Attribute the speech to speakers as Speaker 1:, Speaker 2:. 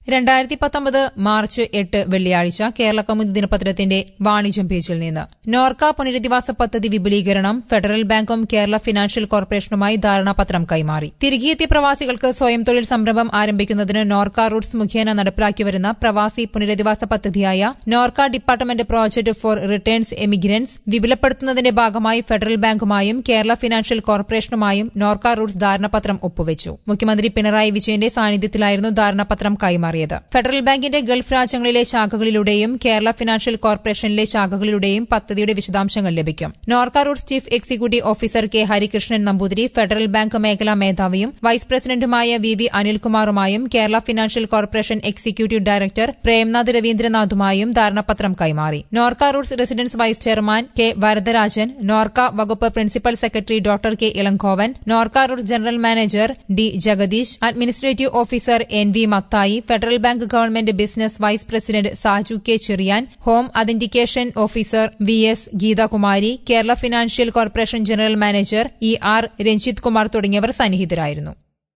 Speaker 1: രണ്ടായിരത്തി പത്തൊമ്പത് മാർച്ച് എട്ട് വെള്ളിയാഴ്ച കേരള കൗമുദി ദിനപത്രത്തിന്റെ വാണിജ്യം പേജിൽ നിന്ന് നോർക്ക പുനരധിവാസ പദ്ധതി വിപുലീകരണം ഫെഡറൽ ബാങ്കും കേരള ഫിനാൻഷ്യൽ കോർപ്പറേഷനുമായി ധാരണാപത്രം കൈമാറി തിരികെയെത്തിയ പ്രവാസികൾക്ക് സ്വയം തൊഴിൽ സംരംഭം ആരംഭിക്കുന്നതിന് നോർക്ക റൂട്ട്സ് മുഖേന നടപ്പിലാക്കി വരുന്ന പ്രവാസി പുനരധിവാസ പദ്ധതിയായ NORKA department project for returns emigrants വിപുലപ്പെടുത്തുന്നതിന്റെ ഭാഗമായി ഫെഡറൽ ബാങ്കുമായും കേരള ഫിനാൻഷ്യൽ കോർപ്പറേഷനുമായും നോർക്ക റൂട്ട്സ് ധാരണാപത്രം ഒപ്പുവച്ചു മുഖ്യമന്ത്രി പിണറായി വിജയന്റെ സാന്നിധ്യത്തിലായിരുന്നു ധാരണാപത്രം കൈമാറിയത് ഫെഡറൽ ബാങ്കിന്റെ ഗൾഫ് രാജ്യങ്ങളിലെ ശാഖകളിലൂടെയും കേരള ഫിനാൻഷ്യൽ കോർപ്പറേഷനിലെ ശാഖകളിലൂടെയും പദ്ധതിയുടെ വിശദാംശങ്ങൾ ലഭിക്കും NORKA Roots chief executive officer K Harikrishnan Namboothiri Federal Bank മേഖലാ മേധാവിയും വൈസ് പ്രസിഡന്റുമായ വി വി അനിൽകുമാറുമായും Kerala Financial Corporation executive director Premnath രവീന്ദ്രനാഥുമായും ധാരണാപത്രം കൈമാറി NORKA Roots resident vice chairman K Varadarajan NORKA വകുപ്പ് principal secretary doctor K Elangovan NORKA Roots general manager D Jagadish administrative officer N V Mathai Federal Bank government business vice president Saju K Cherian home authentication officer V S Geethakumari Kerala Financial Corporation general manager E R Ranjith Kumar തുടങ്ങിയവർ സന്നിഹിതരായിരുന്നു